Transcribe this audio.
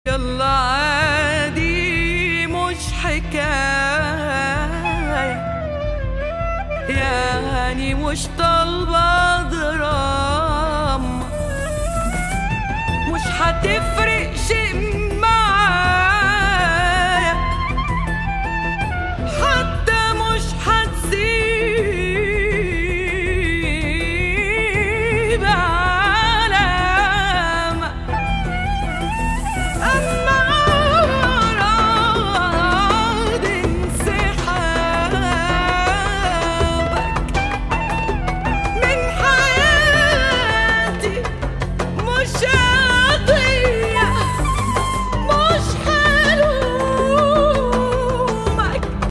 يلا عادي مش حكاية يعني مش طالبة دراما مش هتفرق شيء معايا حتى مش هتسيب